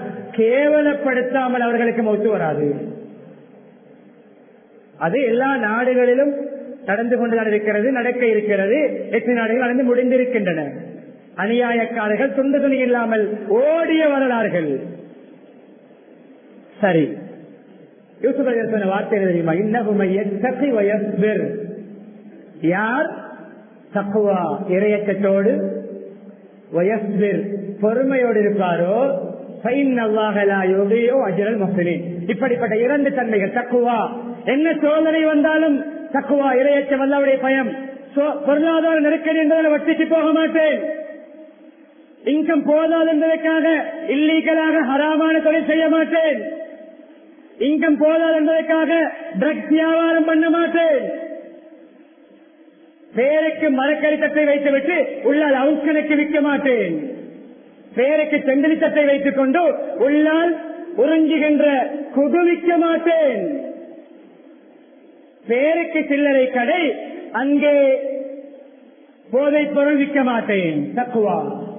கேவலப்படுத்தாமல் அவர்களுக்கு மொத்து வராது அது எல்லா நாடுகளிலும் நடந்து கொண்டுதான் இருக்கிறது நடக்க இருக்கிறது எட்டு நாடுகள் நடந்து முடிந்திருக்கின்றன அநியாயக்காரர்கள் துண்டு துணி இல்லாமல் ஓடிய வரலாறுகள் சரி யூசுப் அலி சொன்ன வார்த்தை என்ன தெரியுமா இன்னகுமையர் யார் தக்குவா இரையச்சத்தோடு வயஸ்பிர் பொறுமையோடு இருப்பாரோ இப்படிப்பட்ட இரண்டு தன்மைகள் தக்குவா என்ன சோதனை வந்தாலும் தக்குவா இரையச்சம் அல்லாவுடைய பயம் பொருளாதார நெருக்கடி என்பதால் வட்டிக்கு போக மாட்டேன் இன்கம் போதாது என்பதற்காக இல்லீகலாக ஹராமான தொழில் செய்ய மாட்டேன் இன்கம் போதாது என்பதற்காக ட்ரக்ஸ் வியாபாரம் பண்ண மாட்டேன் பேருக்கு மரக்கரித்தத்தை வைத்துவிட்டு உள்ளால் அவுக்கனுக்கு விற்க மாட்டேன் பேருக்கு செந்தலித்தத்தை வைத்துக் கொண்டு உள்ளால் உறிஞ்சுகின்ற குதுவிக்க மாட்டேன் பேருக்கு சில்லறை கடை அங்கே போதைப் பொருள் விற்க மாட்டேன் தக்குவா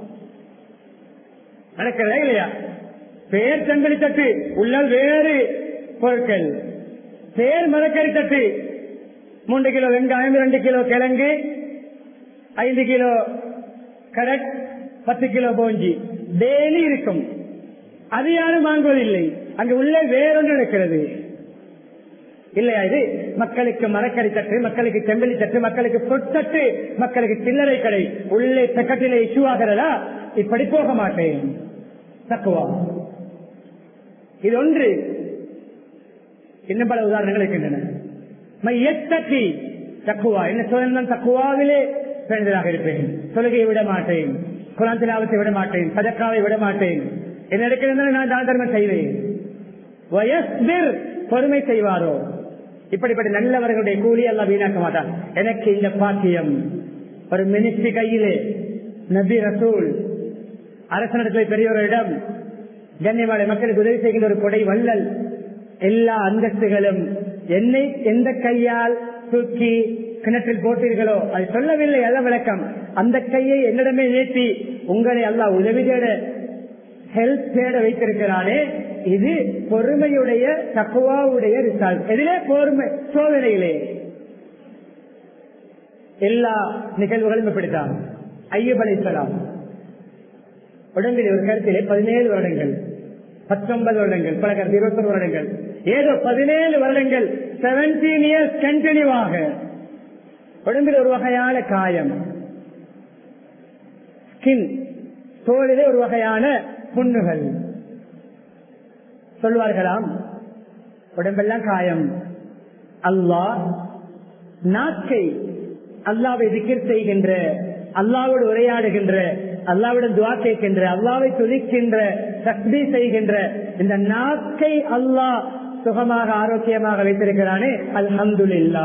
நடக்கிறதா இல்லையா பேர் செங்கலி தட்டு உள்ளால் வேறு பொருட்கள் பேர் மரக்கறி தட்டு மூன்று கிலோ வெங்காயம் இரண்டு கிலோ கிழங்கு ஐந்து கிலோ கரட் பத்து கிலோ போஞ்சி டெய்லி இருக்கும் அது யாரும் வாங்குவதில்லை அங்கு உள்ளே வேறொன்று இருக்கிறது இல்லையா இது மக்களுக்கு மரக்கறி தட்டு மக்களுக்கு செம்பலி தட்டு மக்களுக்கு பொட்டட்டு மக்களுக்கு சில்லறை கடை உள்ளே செக்கட்டிலே இஷ்யூ ஆகிறதா இப்படி போக மாட்டேன் தக்குவா இது ஒன்று இன்னும் பல உதாரணங்கள் இருக்கின்றன மையத்தக்கி தக்குவா என்ன சொல்ல தக்குவாவிலே பிறந்ததாக இருப்பேன் தொழுகையை விட மாட்டேன் குரான் திலாவத்தை விட மாட்டேன் பதக்காவை விட மாட்டேன் என்ன இருக்கிறது நான் தான தர்மம் செய்வேன் வயஸ்திர் பொறுமை செய்வாரோ இப்படிப்பட்ட நல்லவர்களுடைய கூலி எல்லாம் வீணாக்க மாட்டான் எனக்கு இந்த பாக்கியம் ஒரு மினிஸ்ட்ரி கையிலே நபி ரசூல் அரசனிடத்தில் பெரிய ஒரு இடம் கண்ணியமான மக்களுக்கு உதவி செய்கின்ற ஒரு கொடை வள்ளல் எல்லா அந்தஸ்துகளும் என்னை எந்த கையால் தூக்கி கிணற்றில் போட்டீர்களோ அது சொல்லவில்லை அல்ல விளக்கம் அந்த கையை என்னிடமே ஏற்றி உங்களை அல்லா உதவி தேட ஹெல்ப் தேட வைத்திருக்கிறானே இது பொறுமையுடைய தக்குவாவுடைய ரிசல்ட் எதிலே பொறுமை சோதனையிலே எல்லா நிகழ்வுகளும் இப்படித்தான் ஐயப் அலிசலாம் உடம்பில் ஒரு கருத்திலே பதினேழு வருடங்கள் பத்தொன்பது வருடங்கள் பல கருத்து இருபத்தொரு வருடங்கள் ஏதோ பதினேழு வருடங்கள் செவன்டீன் இயர்ஸ் கண்டினியூவாக உடம்பில் ஒரு வகையான காயம் ஸ்கின் தோளிலே ஒரு வகையான புண்ணுகள் சொல்வார்களாம் உடம்பெல்லாம் காயம் அல்லாஹ் நாக்கை அல்லாவை திக்கிர் செய்கின்ற அல்லாவோடு உரையாடுகின்ற அல்லாவிடம் துவா கேட்கின்ற அல்லாவை துதிக்கின்ற சக்தி செய்கின்ற இந்த நாக்கை அல்லாஹ் சுகமாக ஆரோக்கியமாக வைத்திருக்கிறானே அல்ஹம்துல்லா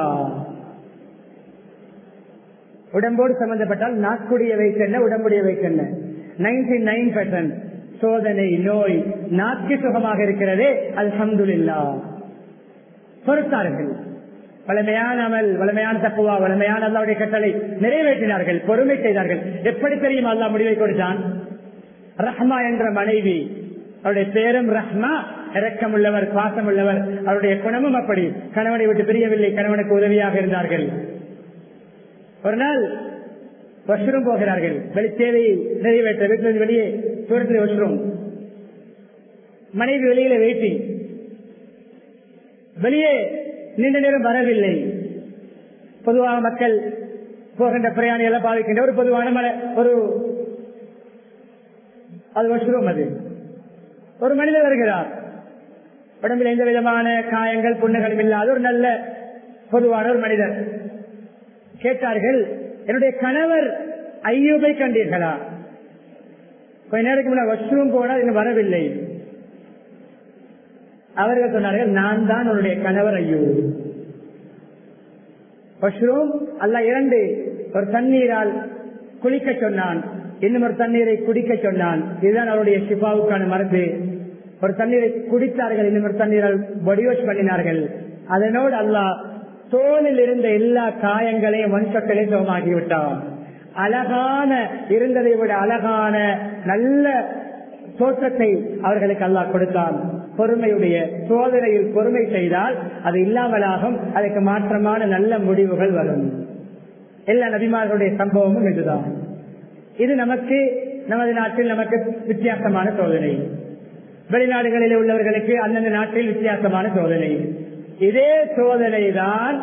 உடம்போடு சம்பந்தப்பட்டால் நாக்குடைய வைக்கென்ன உடம்புடைய வைக்கென்ன நைன்டி நைன் பர்சன்ட் சோதனை நோய் நாக்கு சுகமாக இருக்கிறதே அல்ஹம்துல்லா பொறுத்தார்கள் வளமையான அமல் வளமையான தப்புவா வளமையான அல்லாவுடைய கட்டளை நிறைவேற்றினார்கள் பொறுமை செய்தார்கள் எப்படி தெரியும் அல்லா முடிவை கொடுத்தான் ரஹ்மா என்ற மனைவி அவருடைய பேரும் ரஹ்மா இரக்கம் உள்ளவர் பாசம் உள்ளவர் அவருடைய குணமும் அப்படி கணவனை விட்டு பிரியவில்லை கணவனுக்கு உதவியாக இருந்தார்கள் ஒரு நாள் வஷ்ரூம் போகிறார்கள் வெளி தேவையை நிறைவேற்ற வீட்டிலிருந்து வெளியே தூரத்தில் வஷ்ரூம் மனைவி வெளியில வெயிட்டிங் வெளியே நீண்ட நேரம் வரவில்லை பொதுவாக மக்கள் போகின்ற பிரயாணிகளை பாதிக்கின்ற ஒரு பொதுவான மலை ஒரு அது வஷ்ரூம் அது ஒரு மனிதர் வருகிறார் உடம்பில் எந்த விதமான காயங்கள் புண்ணுகளும் இல்லாத ஒரு நல்ல பொதுவான ஒரு மனிதர் கேட்டார்கள் என்னுடைய கணவர் ஐயூபை கண்டீர்களா கொஞ்ச நேரத்துக்கு முன்னாடி வஷ்ரூம் போனால் இன்னும் வரவில்லை அவர்கள் சொன்னார்கள் நான் தான் உன்னுடைய கணவர் ஐயோ வஷ்ரூம் அல்ல இரண்டு ஒரு தண்ணீரால் குளிக்க சொன்னான் இன்னும் ஒரு தண்ணீரை குடிக்க சொன்னான் இதுதான் அவருடைய ஷிபாவுக்கான மருந்து ஒரு தண்ணீரை குடித்தார்கள் இன்னும் ஒரு தண்ணீரால் பாடி வாஷ் பண்ணினார்கள் அதனோடு அல்லாஹ் தோலில் இருந்த எல்லா காயங்களையும் மண்சக்களே சுகமாகிவிட்டான் அழகான இருந்ததை விட அழகான நல்ல தோற்றத்தை அவர்களுக்கு அல்லாஹ் கொடுத்தான் பொறுமையுடைய சோதனையில் பொறுமை செய்தால் அது இல்லாமலாகும் அதற்கு மாற்றமான நல்ல முடிவுகள் வரும் எல்லா நபிமார்களுடைய சம்பவமும் இதுதான் இது நமக்கு நமது நாட்டில் நமக்கு வித்தியாசமான சோதனை வெளிநாடுகளில் உள்ளவர்களுக்கு அந்தந்த நாட்டில் வித்தியாசமான சோதனை இதே சோதனை தான்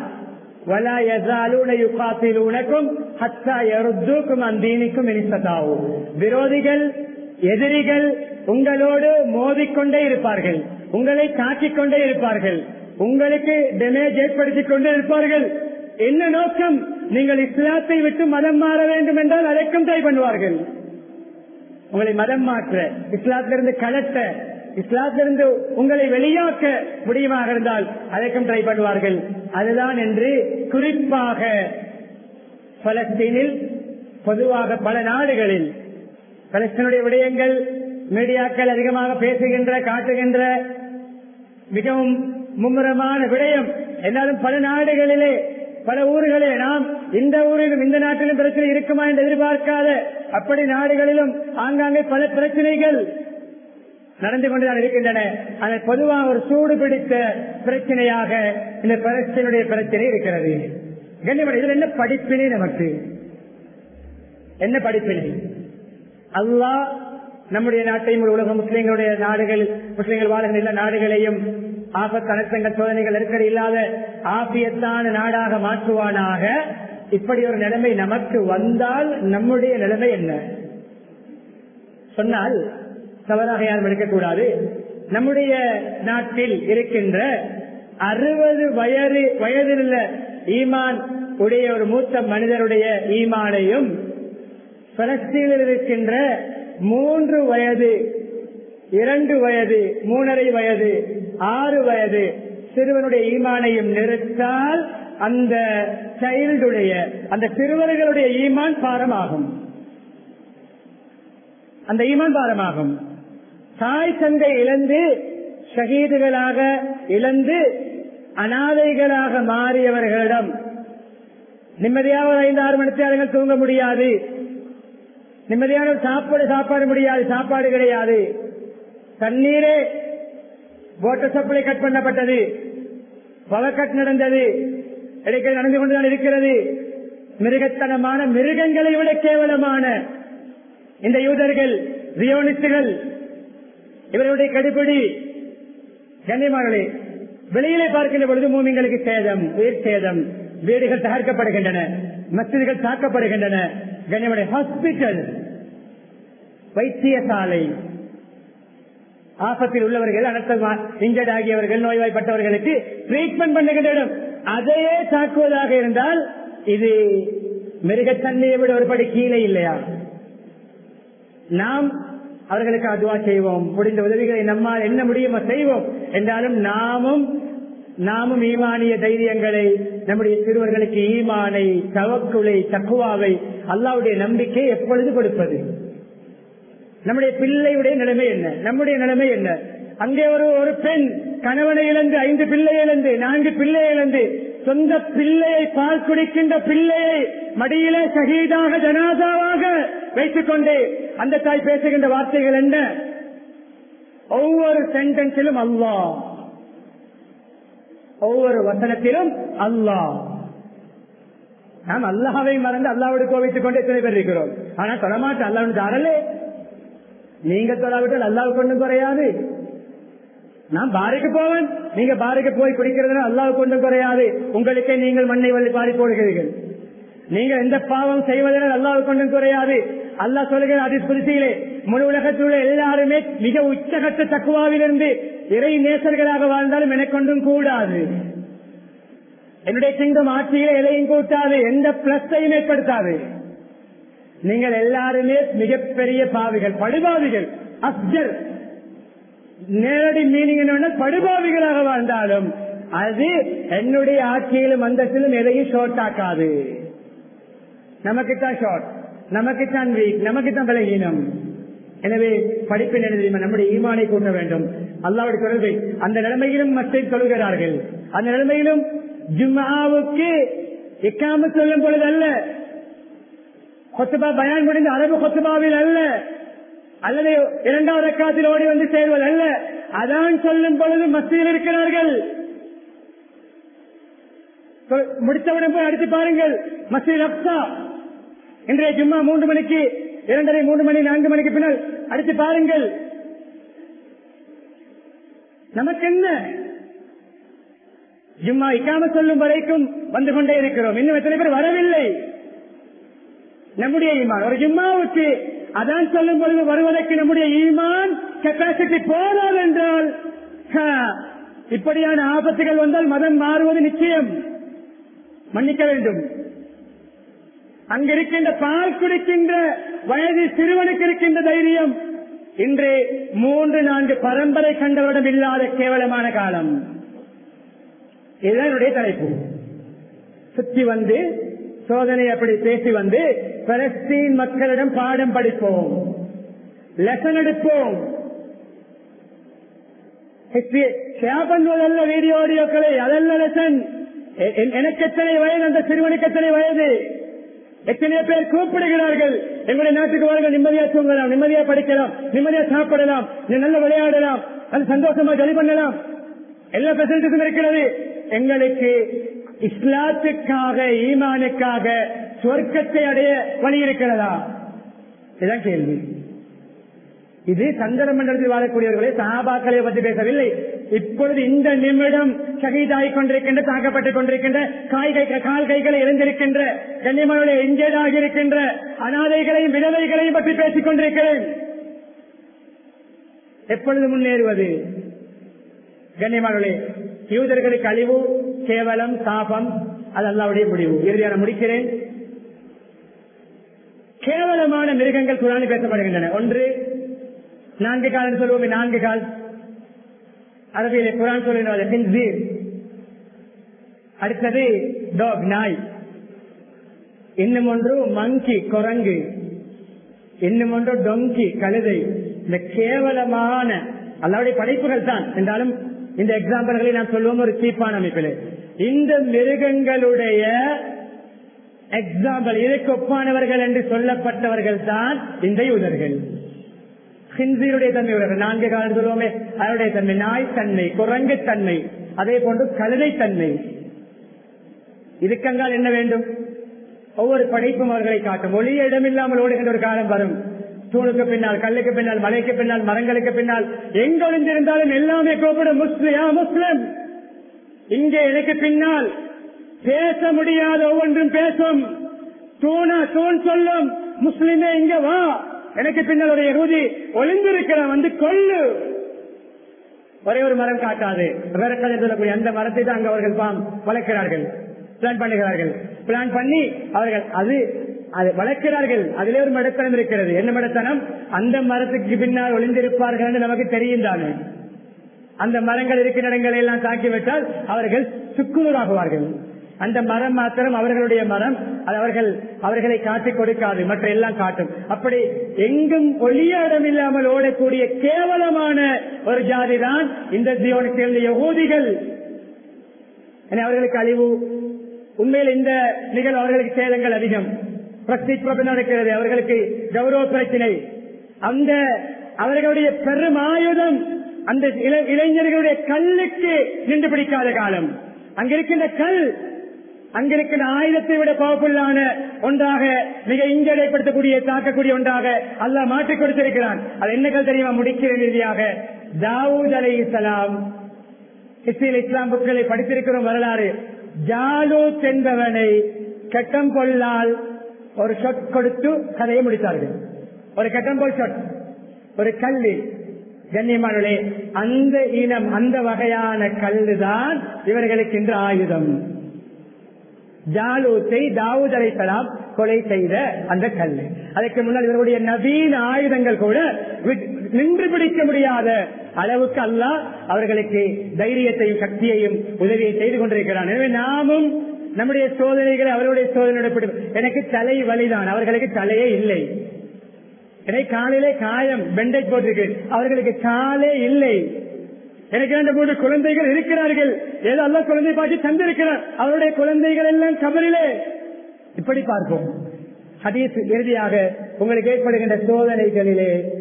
விரோதிகள் எதிரிகள் உங்களோடு மோதிக்கொண்டே இருப்பார்கள் உங்களை தாக்கிக் கொண்டே இருப்பார்கள் உங்களுக்கு டேமேஜ் ஏற்படுத்திக் கொண்டே இருப்பார்கள் என்ன நோக்கம் நீங்கள் இஸ்லாத்தை விட்டு மதம் மாற வேண்டும் என்றால் அதற்கும் ட்ரை பண்ணுவார்கள் உங்களை மதம் மாற்ற இஸ்லாத்திலிருந்து கலட்ட இஸ்லாத்திலிருந்து உங்களை வெளியாக்க முடியுமாக இருந்தால் அதற்கும் ட்ரை பண்ணுவார்கள் அதுதான் என்று குறிப்பாக பலஸ்தீனில் பொதுவாக பல நாடுகளில் பலஸ்தீனுடைய விடயங்கள் மீடியாக்கள் அதிகமாக பேசுகின்ற காட்டுகின்ற மிகவும் மும்முரமான விடயம் எல்லாரும் பல நாடுகளிலே பல ஊர்களிலே நாம் இந்த ஊரிலும் இந்த நாட்டிலும் பிரச்சனை இருக்குமா என்று எதிர்பார்க்காத அப்படி நாடுகளிலும் ஆங்காங்கே பல பிரச்சனைகள் நடந்து கொண்டுதான் இருக்கின்றன அது பொதுவாக ஒரு சூடு பிடித்த பிரச்சனையாக இந்த பிரச்சனையுடைய பிரச்சனை இருக்கிறது கண்ணியமான இதுல என்ன படிப்பினை நமக்கு என்ன படிப்பினை அல்லாஹ் நம்முடைய நாட்டையும் உலக முஸ்லீம்களுடைய நாடுகள் முஸ்லீம்கள் வாழ்கின்ற எல்லா நாடுகளையும் ஆபத்து அனர்த்தங்கள் சோதனைகள் நெருக்கடி இல்லாத ஆபியத்தான நாடாக மாற்றுவானாக இப்படி ஒரு நிலைமை நமக்கு வந்தால் நம்முடைய நிலைமை என்ன சொன்னால் தவறாக யாரும் எடுக்கக்கூடாது நம்முடைய நாட்டில் இருக்கின்ற அறுபது வயது வயதில் உள்ள ஈமான் உடைய ஒரு மூத்த மனிதருடைய ஈமானையும் பலஸ்தீனில் இருக்கின்ற மூன்று வயது இரண்டு வயது மூணரை வயது ஆறு வயது சிறுவனுடைய ஈமானையும் நிறுத்தால் அந்த சைல்டுடைய அந்த சிறுவர்களுடைய ஈமான் பாரமாகும் அந்த ஈமான் பாரமாகும் தாய் தந்தை இழந்து ஷகீதுகளாக இழந்து அனாதைகளாக மாறியவர்களிடம் நிம்மதியாக ஒரு ஐந்து ஆறு மணித்தியாளர்கள் தூங்க முடியாது நிம்மதியான சாப்பாடு சாப்பாடு முடியாது சாப்பாடு கிடையாது தண்ணீரே வாட்டர் சப்ளை கட் பண்ணப்பட்டது பவர் கட் நடந்தது இடைக்கில் நடந்து கொண்டுதான் இருக்கிறது மிருகத்தனமான மிருகங்களை விட கேவலமான இந்த யூதர்கள் ரியோனிஸ்டுகள் இவர்களுடைய கடுபிடி கண்ணியமானே வெளியிலே பார்க்கின்ற பொழுது மூமிங்களுக்கு சேதம் உயிர் சேதம் வீடுகள் தகர்க்கப்படுகின்றன மசிதிகள் தாக்கப்படுகின்றன கண்ணியமான ஹாஸ்பிட்டல் வைத்தியசாலை ஆபத்தில் உள்ளவர்கள் அனர்த்தமா இன்ஜர்ட் ஆகியவர்கள் நோய்வாய்ப்பட்டவர்களுக்கு ட்ரீட்மெண்ட் பண்ணுகின்ற இடம் அதையே தாக்குவதாக இருந்தால் இது மிருகத்தன்மையை விட ஒருபடி கீழே இல்லையா நாம் அவர்களுக்கு அதுவா செய்வோம் முடிந்த உதவிகளை நம்மால் என்ன முடியுமோ செய்வோம் என்றாலும் நாமும் நாமும் ஈமானிய தைரியங்களை நம்முடைய சிறுவர்களுக்கு ஈமானை தவக்குலை தக்குவாவை அல்லாவுடைய நம்பிக்கை எப்பொழுது கொடுப்பது நம்முடைய பிள்ளையுடைய நிலைமை என்ன நம்முடைய நிலைமை என்ன அங்கே ஒரு ஒரு பெண் கணவனை இழந்து ஐந்து பிள்ளை இழந்து நான்கு பிள்ளை இழந்து சொந்த பிள்ளையை பால் குடிக்கின்ற பிள்ளையை மடியிலே சகிதாக ஜனாதாவாக வைத்துக் கொண்டு அந்த தாய் பேசுகின்ற வார்த்தைகள் என்ன ஒவ்வொரு சென்டென்ஸிலும் அல்லா ஒவ்வொரு வசனத்திலும் அல்லா நாம் அல்லாவை மறந்து அல்லாவோடு கோவித்துக் கொண்டு எத்தனை பேர் இருக்கிறோம் ஆனா தொடமாட்டேன் அல்லாவுக்கு தாரலே நீங்க தொடாவிட்டால் அல்லாவுக்கு ஒன்றும் குறையாது நான் பாருக்கு போவேன் நீங்க பாருக்கு போய் குடிக்கிறதுனா அல்லாவுக்கு ஒன்றும் குறையாது உங்களுக்கே நீங்கள் மண்ணை வள்ளி பாரி போடுகிறீர்கள் நீங்கள் எந்த பாவம் செய்வதனால் அல்லாவுக்கு ஒன்றும் குறையாது அல்லாஹ் சொல்லுகிற அதி புரிசியிலே முழு உலகத்தில் உள்ள எல்லாருமே மிக உச்சகட்ட தக்குவாவிலிருந்து இறை நேசர்களாக வாழ்ந்தாலும் எனக்கு ஒன்றும் கூடாது என்னுடைய சிங்கம் ஆட்சியில எதையும் கூட்டாது எந்த பிளஸையும் ஏற்படுத்தாது நீங்கள் எல்லாருமே மிகப்பெரிய பாவிகள் படுபாவிகள் அப்ஜர் நேரடி மீனிங் என்ன படுபாவிகளாக வாழ்ந்தாலும் அது என்னுடைய ஆட்சியிலும் அந்தத்திலும் எதையும் ஷோர்ட் ஆக்காது நமக்குத்தான் ஷார்ட் நமக்குத்தான் வீக் நமக்குத்தான் பலகீனம் எனவே படிப்பின் எழுதியுமா நம்முடைய ஈமானை கூட்ட வேண்டும் அல்லாவுடைய தொடர்பை அந்த நிலைமையிலும் மற்ற சொல்கிறார்கள் அந்த நிலைமையிலும் ஜும்மாவுக்கு இக்காம சொல்லும் பொழுது அல்ல கொத்துபா பயான் முடிந்த அரபு கொத்துபாவில் அல்ல அல்லது இரண்டாவது காலத்தில் ஓடி வந்து சேர்வது அல்ல அதான் சொல்லும் பொழுது மத்தியில் இருக்கிறார்கள் சொல்- முடித்தவுடன் போய் அடித்து பாருங்கள் மசீத் அப்சா இன்றைய ஜும்மா மூன்று மணிக்கு இரண்டரை மூன்று மணி நான்கு மணிக்கு பின்னால் அடித்து பாருங்கள் நமக்கு என்ன ஜும்மா இக்காம சொல்லும் வரைக்கும் வந்து கொண்டே இருக்கிறோம் இன்னும் எத்தனை பேர் வரவில்லை நம்முடைய ஈமான் ஒரு ஜும்மாவுக்கு அதான் சொல்லும் பொழுது வருவதற்கு நம்முடைய ஈமான் கெப்பாசிட்டி போதாது என்றால் ஹ, இப்படியான ஆபத்துகள் வந்தால் மதம் மாறுவது நிச்சயம் மன்னிக்க வேண்டும் அங்க இருக்கின்ற பால் குடிக்கின்ற வயது சிறுவனுக்கு இருக்கின்ற தைரியம் இன்று மூன்று நான்கு பரம்பரை கண்டவரிடம் இல்லாத கேவலமான காலம் இதுதான் என்னுடைய தலைப்பு சுத்தி வந்து சோதனை அப்படி பேசி வந்து பலஸ்தீன் மக்களிடம் பாடம் படிப்போம் லெசன் எடுப்போம் ஷேர் பண்ணுவதல்ல வீடியோ ஆடியோக்களை அதல்ல லெசன் எனக்கு எத்தனை வயது அந்த சிறுவனுக்கு எத்தனை வயது எத்தனை பேர் கூப்பிடுகிறார்கள் எங்களுடைய நாட்டுக்கு வாருங்கள் நிம்மதியா தூங்கலாம் நிம்மதியா படிக்கலாம் நிம்மதியா சாப்பிடலாம் நீ நல்ல விளையாடலாம் அது சந்தோஷமா ஜலி பண்ணலாம் எல்லா பெசிலிட்டிஸும் இருக்கிறது எங்களுக்கு இஸ்லாத்துக்காக ஈமானுக்காக சொர்க்கத்தை அடைய வழி இருக்கிறதா இதுதான் கேள்வி இது சந்திர மண்டலத்தில் வாழக்கூடியவர்களை சகாபாக்களை பற்றி பேசவில்லை இப்பொழுது இந்த நிமிடம் ஷகீதாகிக் கொண்டிருக்கின்ற தாக்கப்பட்டுக் கொண்டிருக்கின்ற காய் கை கால் கைகளை இழந்திருக்கின்ற கண்ணியமான இன்ஜேட் ஆகியிருக்கின்ற அனாதைகளையும் விதவைகளையும் பற்றி பேசிக் கொண்டிருக்கிறேன் எப்பொழுது முன்னேறுவது கண்ணியமானவர்களே யூதர்களுக்கு அழிவு கேவலம் சாபம் அது அல்லாவுடைய முடிவு இறுதியான முடிக்கிறேன் கேவலமான மிருகங்கள் குரானி பேசப்படுகின்றன ஒன்று நான்கு கால் சொல்லுவோமே நான்கு கால் அரபியிலே குரான் சொல்லுகிறது அடுத்தது டாக் நாய் இன்னும் ஒன்று மங்கி குரங்கு இன்னும் ஒன்று டொங்கி கழுதை இந்த கேவலமான அல்லாவுடைய படைப்புகள் தான் என்றாலும் இந்த எக்ஸாம்பிள்களை நான் சொல்லுவோம் ஒரு சீப்பான அமைப்பில் இந்த மிருகங்களுடைய எக்ஸாம்பிள் இதற்கு ஒப்பானவர்கள் என்று சொல்லப்பட்டவர்கள் தான் இந்த யூதர்கள் ஹிந்தியுடைய தன்மை உள்ளவர்கள் நான்கு காலம் சொல்லுவோமே அதனுடைய தன்மை நாய் தன்மை குரங்கு தன்மை அதே போன்று கழுதை தன்மை இதுக்கங்கால் என்ன வேண்டும் ஒவ்வொரு படைப்பும் அவர்களை காட்டும் ஒளிய இடமில்லாமல் ஓடுகின்ற ஒரு காலம் வரும் தூணுக்கு பின்னால் கல்லுக்கு பின்னால் மலைக்கு பின்னால் மரங்களுக்கு பின்னால் எங்க ஒளிந்திருந்தாலும் எல்லாமே கூப்பிடும் முஸ்லியா முஸ்லிம் இங்கே எனக்கு பின்னால் பேச முடியாத ஒவ்வொன்றும் பேசும் தூணா தூண் சொல்லும் முஸ்லிமே இங்க வா எனக்கு பின்னால் ஒரு யகுதி ஒளிந்திருக்கிறான் வந்து கொள்ளு ஒரே ஒரு மரம் காட்டாது விரக்கல் சொல்லக்கூடிய அந்த மரத்தை தான் அங்கு அவர்கள் பாம் வளர்க்கிறார்கள் பிளான் பண்ணுகிறார்கள் பிளான் பண்ணி அவர்கள் அது அது வளர்க்கிறார்கள் அதிலே ஒரு மடத்தனம் இருக்கிறது என்ன மடத்தனம் அந்த மரத்துக்கு பின்னால் ஒளிந்திருப்பார்கள் என்று நமக்கு தெரியும் தானே அந்த மரங்கள் இருக்கிற இடங்களை எல்லாம் தாக்கிவிட்டால் அவர்கள் சுக்குநூறாகுவார்கள் அந்த மரம் மாத்திரம் அவர்களுடைய மரம் அது அவர்கள் அவர்களை காட்டிக் கொடுக்காது மற்ற எல்லாம் காட்டும் அப்படி எங்கும் ஒளிய இடம் இல்லாமல் ஓடக்கூடிய கேவலமான ஒரு ஜாதி தான் இந்த ஜீவனை சேர்ந்த யகூதிகள் என அவர்களுக்கு அழிவு உண்மையில் இந்த நிகழ்வு அவர்களுக்கு சேதங்கள் அதிகம் பிரஸ்டிக் பிரபலம் நடக்கிறது அவர்களுக்கு கௌரவ பிரச்சனை அந்த அவர்களுடைய பெரும் ஆயுதம் அந்த இள- இளைஞர்களுடைய கல்லுக்கு நின்று பிடிக்காத காலம் அங்கிருக்கின்ற கல் அங்கிருக்கின்ற ஆயுதத்தை விட பவர்ஃபுல்லான ஒன்றாக மிக இஞ்சடைப்படுத்தக்கூடிய தாக்கக்கூடிய ஒன்றாக அல்லாஹ் மாற்றிக் கொடுத்திருக்கிறான் அது என்ன கல் தெரியுமா முடிக்கிற இறுதியாக தாவூத் அலை இஸ்லாம் இஸ்ரேல் இஸ்லாம் புக்களை படித்திருக்கிறோம் வரலாறு ஜாலூத் என்பவனை கட்டம் கொள்ளால் ஒரு ஷொட் கொடுத்து கதையை முடித்தார்கள் ஒரு கட்டம்போல் ஷொட் ஒரு கல்லு கண்ணியமானே அந்த இனம் அந்த வகையான கல்லுதான் இவர்களுக்கு இன்று ஆயுதம் ஜாலூத்தை தாவூத் அலைசலாம் கொலை செய்த அந்த கல்லு அதற்கு முன்னால் இவர்களுடைய நவீன ஆயுதங்கள் கூட விட்- நின்று பிடிக்க முடியாத அளவுக்கு அல்லாஹ் அவர்களுக்கு தைரியத்தையும் சக்தியையும் உதவியை செய்து கொண்டிருக்கிறான் எனவே நாமும் நம்முடைய சோதனைகளை அவர்களுடைய சோதனை எனக்கு தலை வலிதான் அவர்களுக்கு தலையே இல்லை எனக்கு காலையிலே காயம் பெண்டேஜ் போட்டிருக்கு அவர்களுக்கு காலே இல்லை எனக்கு இரண்டு மூன்று குழந்தைகள் இருக்கிறார்கள் ஏதோ அல்ல குழந்தை பாக்கி தந்திருக்கிறார் அவருடைய குழந்தைகள் எல்லாம் கபரிலே இப்படி பார்ப்போம் ஹதீஸ் இறுதியாக உங்களுக்கு ஏற்படுகின்ற சோதனைகளிலே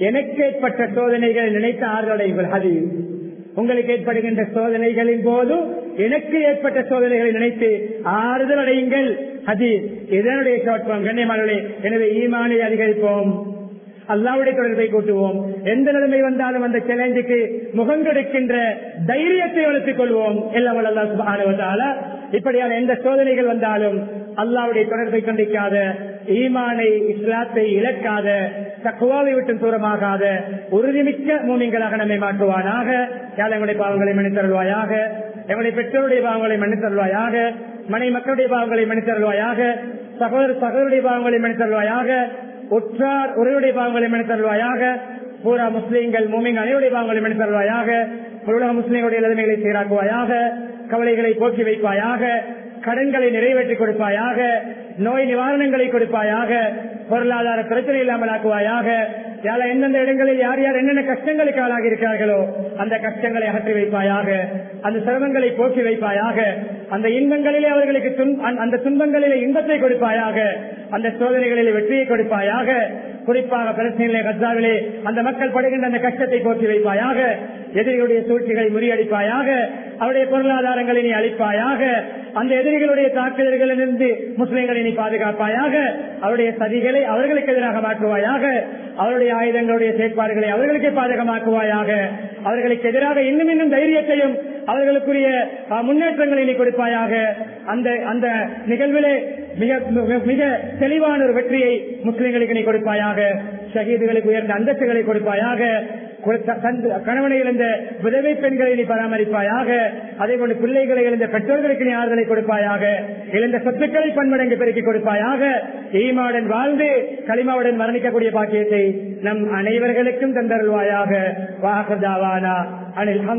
எனக்கு ஏற்பட்ட சோதனைகளை நினைத்த ஆறுதலைகள் அது உங்களுக்கு ஏற்படுகின்ற சோதனைகளின் போது எனக்கு ஏற்பட்ட சோதனைகளை நினைத்து ஆறுதல் அடையுங்கள் அது இதனுடைய சோட்பம் கண்ணியமானே எனவே ஈமானை அதிகரிப்போம் அல்லாவுடைய தொடர்பை கூட்டுவோம் எந்த நிலைமை வந்தாலும் அந்த சேலஞ்சுக்கு முகம் கொடுக்கின்ற தைரியத்தை வளர்த்துக் கொள்வோம் எல்லாம் வல்லா இப்படியான எந்த சோதனைகள் வந்தாலும் அல்லாவுடைய தொடர்பை கண்டிக்காத ஈமானை இஸ்லாத்தை இழக்காத தக்குவாவை விட்டு தூரமாகாத உறுதிமிக்க மூமிங்களாக நம்மை மாற்றுவானாக எங்களுடைய பாவங்களை மன்னித்தருள்வாயாக எங்களுடைய பெற்றோருடைய பாவங்களை மன்னித்தருள்வாயாக மனை மக்களுடைய பாவங்களை மன்னித்தருள்வாயாக சகோதர சகோதருடைய பாவங்களை மன்னித்தருள்வாயாக உற்றார் உரையுடைய பாவங்களை மன்னித்தருள்வாயாக பூரா முஸ்லீம்கள் மூமிங் அனைவருடைய பாவங்களை மன்னித்தருள்வாயாக உலக முஸ்லீம்களுடைய நிலைமைகளை சீராக்குவாயாக கவலைகளை போக்கி வைப்பாயாக கடன்களை நிறைவேற்றி கொடுப்பாயாக நோய் நிவாரணங்களை கொடுப்பாயாக பொருளாதார பிரச்சனை இல்லாமல் ஆக்குவாயாக யார எந்தெந்த இடங்களில் யார் யார் என்னென்ன கஷ்டங்களுக்கு ஆளாகி இருக்கிறார்களோ அந்த கஷ்டங்களை அகற்றி வைப்பாயாக அந்த சிரமங்களை போக்கி வைப்பாயாக அந்த இன்பங்களிலே அவர்களுக்கு அந்த துன்பங்களிலே இன்பத்தை கொடுப்பாயாக அந்த சோதனைகளிலே வெற்றியை கொடுப்பாயாக குறிப்பாக பிரச்சனையிலே கத்தாவிலே அந்த மக்கள் படுகின்ற அந்த கஷ்டத்தை போக்கி வைப்பாயாக எதிரிகளுடைய சூழ்ச்சிகளை முறியடிப்பாயாக அவருடைய பொருளாதாரங்களை நீ அளிப்பாயாக அந்த எதிரிகளுடைய தாக்குதல்களிலிருந்து முஸ்லிம்களை நீ பாதுகாப்பாயாக அவருடைய சதிகளை அவர்களுக்கு எதிராக மாற்றுவாயாக அவருடைய ஆயுதங்களுடைய செயற்பாடுகளை அவர்களுக்கு பாதகமாக்குவாயாக அவர்களுக்கு எதிராக இன்னும் இன்னும் தைரியத்தையும் அவர்களுக்குரிய முன்னேற்றங்களை நீ கொடுப்பாயாக அந்த அந்த நிகழ்விலே மிக மிக தெளிவான ஒரு வெற்றியை முஸ்லிம்களுக்கு நீ கொடுப்பாயாக ஷஹீதுகளுக்கு உயர்ந்த அந்தஸ்துகளை கொடுப்பாயாக கணவனை இழந்த விதவை பெண்களை நீ பராமரிப்பாயாக அதே போன்று பிள்ளைகளை இழந்த பெற்றோர்களுக்கு நீ ஆறுதலை கொடுப்பாயாக இழந்த சொத்துக்களை பன்மடங்கு பெருக்கி கொடுப்பாயாக ஈமாவுடன் வாழ்ந்து களிமாவுடன் மரணிக்கக்கூடிய பாக்கியத்தை நம் அனைவர்களுக்கும் தந்தருள்வாயாக வாகதாவானா அனில்